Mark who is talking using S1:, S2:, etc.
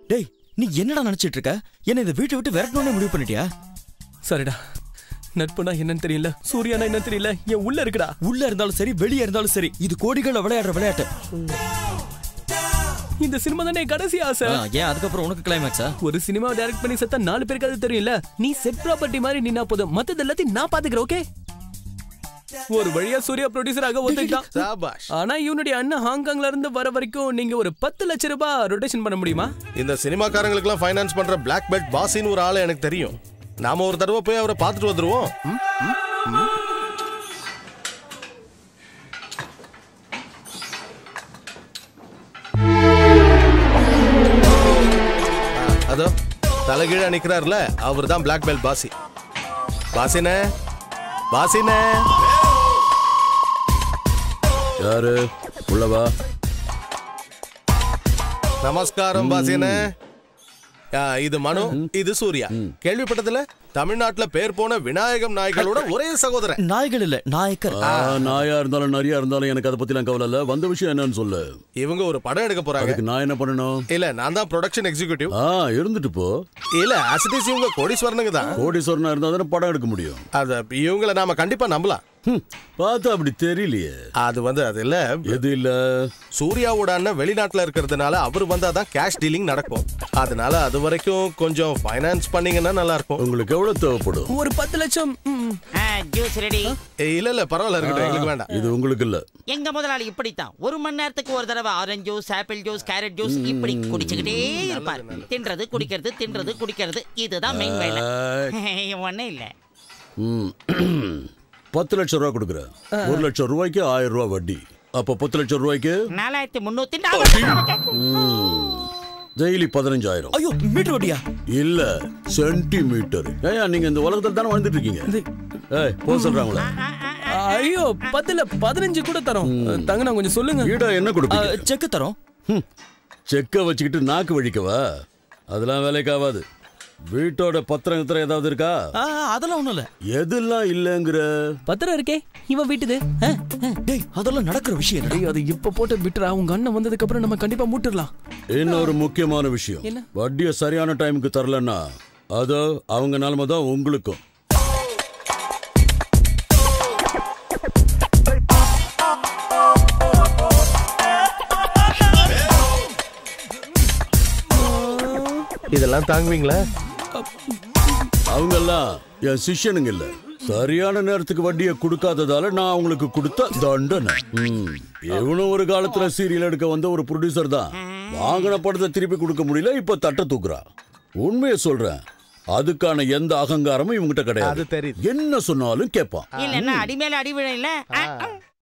S1: டேய் நீ என்னடா நினைச்சிட்டு இருக்க என்ன இந்த வீட்டை விட்டு விரட்டணும்னு முடிவு பண்ணிட்டியா
S2: சரிடா நட்புனா என்னன்னு தெரியல சூர்யானா என்னன்னு தெரியல என் உள்ள இருக்குடா
S1: உள்ள இருந்தாலும் சரி வெளியே இருந்தாலும் சரி இது கோடிகள் விளையாடுற விளையாட்டு
S2: இந்த சினிமா தானே என் கடைசி ஆசை
S1: ஆ, ஏன் அதுக்கப்புறம் உனக்கு கிளைமேக்ஸா
S2: ஒரு சினிமா டைரக்ட் பண்ணி செத்தா நாலு பேருக்கு அது தெரியும்ல நீ செட் ப்ராப்பர்ட்டி மாதிரி நின்னா போதும் மத்தது எல்லாத்தையும் நான் பாத்துக்கிறேன் ஓகே ஒரு வழியா சூர்யா ப்ரொடியூசர் ஆக ஒத்துக்கிட்டான்
S3: சாபாஷ்
S2: ஆனா இவனுடைய அண்ணன் ஹாங்காங்ல இருந்து வர வரைக்கும் நீங்க ஒரு பத்து லட்ச ரூபாய் ரொட்டேஷன் பண்ண முடியுமா
S3: இந்த சினிமாக்காரங்களுக்குலாம் ஃபைனான்ஸ் பண்ற பிளாக் பெல்ட் பாசின்னு ஒரு ஆளை எனக்கு தெரியும் நாம ஒரு தடவை போய் அவரை பார்த்துட்டு வந்துருவோம் ம்? ம்? ம்? ஆ, அதோ தலைகீழ நிக்கிறார்ல அவர் தான் பிளாக் பெல்ட் பாசி பாசினே பாசினே
S4: யாரு உள்ளவா
S3: நமஸ்காரம் பாசினே ஆ, இது மனு இது சூர்யா கேள்விப்பட்டதுல தமிழ்நாட்டுல பேர் போன விநாயகம் நாய்களோட ஒரே சகோதரன்
S1: நாய்கள் இல்ல நாயக்கர்
S4: ஆ, நாயா இருந்தாலும் நிறைய இருந்தாலும் எனக்கு அதை பத்திலாம் கவலை இல்ல வந்த விஷயம் என்னன்னு சொல்லு
S3: இவங்க ஒரு படம் எடுக்க போறாங்க
S4: அதுக்கு நான் என்ன பண்ணணும்
S3: இல்ல நான் தான் ப்ரொடக்ஷன் எக்ஸிகியூட்டிவ்
S4: ஆ இருந்துட்டு போ
S3: இல்ல அசிட்டிஸ் இவங்க கோடீஸ்வரனுங்க தான்
S4: கோடீஸ்வரனா இருந்தா தானே படம் எடுக்க முடியும்
S3: அத இவங்கள நாம கண்டிப்பா நம்பலாம்
S4: ஹம், பார்த்தா அப்படி தெரியலையே
S3: அது வந்து அது இல்ல
S4: எது இல்ல
S3: சூர்யாவோட அண்ணன் வெளிநாட்டுல இருக்கிறதுனால அவர் வந்தாதான் கேஷ் டீலிங் நடக்கும் அதனால அது வரைக்கும் கொஞ்சம் ஃபைனான்ஸ் பண்ணீங்கன்னா நல்லா இருக்கும்
S4: உங்களுக்கு எவ்வளவு தேவைப்படும்
S2: ஒரு பத்து லட்சம் ம்.
S5: ஜூஸ் ரெடி
S3: ஏய், இல்ல இல்ல பரவாயில்ல இருக்கட்டும் எங்களுக்கு வேண்டாம்
S4: இது உங்களுக்கு இல்ல
S5: எங்க முதலாளி இப்படித்தான் ஒரு மணி நேரத்துக்கு ஒரு தடவை orange juice apple juice carrot juice இப்படி குடிச்சுக்கிட்டே இருப்பார் தின்றது குடிக்கிறது தின்றது குடிக்கிறது இதுதான் மெயின் வேலை ஒண்ணும் இல்ல
S4: ம். பத்து லட்சம் ரூபாய் கொடுக்குறேன் ஒரு லட்சம் ரூபாய்க்கு ஆயிரம் ரூபாய் வட்டி அப்ப பத்து லட்சம் ரூபாய்க்கு
S5: நாலாயிரத்தி முன்னூத்தி நாற்பது
S4: டெய்லி பதினஞ்சாயிரம்
S1: ஐயோ மீட்டர் ஓட்டியா
S4: இல்ல சென்டிமீட்டர் ஏயா நீங்க இந்த உலகத்துல தானே வாழ்ந்துட்டு இருக்கீங்க ஏய் போ சொல்றாங்களே
S2: ஐயோ பத்துல பதினஞ்சு கூட தரோம் தங்க நான் கொஞ்சம் சொல்லுங்க
S4: ஈடா என்ன கொடுப்பீங்க
S1: செக்கு தரோம்
S4: செக்க வச்சுக்கிட்டு நாக்கு வழிக்கவா அதெல்லாம் வேலைக்கு ஆகாது வீட்டோட பத்திரம் கித்திரம் ஏதாவது இருக்கா
S1: ஆ, அதெல்லாம் ஒண்ணும் இல்ல
S4: எதெல்லாம் இல்லங்கிற
S2: பத்திரம் இருக்கே இவன் வீட்டுது ஆ, ஆ.
S1: டேய் அதெல்லாம் நடக்கிற விஷயம் இல்ல
S2: டேய், அது இப்ப போட்டு விட்டுறா உங்க அண்ணன் வந்ததுக்கு அப்புறம் நம்ம கண்டிப்பா மூட்டுடலாம்
S4: இன்னொரு முக்கியமான விஷயம்
S2: என்ன?
S4: வட்டியை சரியான டைமுக்கு தரலன்னா அதோ அவங்க நிலைமை தான் உங்களுக்கும்
S3: இதெல்லாம் தாங்குவீங்களா
S4: அவங்கெல்லாம் என் சிஷ்யனுங்க இல்ல சரியான நேரத்துக்கு வட்டியை கொடுக்காததால நான் அவங்களுக்கு கொடுத்த தண்டனை ம். இவனும் ஒரு காலத்துல சீரியல் எடுக்க வந்த ஒரு ப்ரொடியூசர் தான் வாங்கின படத்தை திருப்பி கொடுக்க முடியல இப்ப தட்ட தூக்குறான் உண்மையை சொல்றேன் அதுக்கான எந்த அகங்காரமும் இவங்கிட்ட
S3: அது
S4: கிடையாது
S3: தெரியுது
S4: என்ன சொன்னாலும் கேட்பான்
S5: இல்லன்னா அடி மேல அடி விழ இல்ல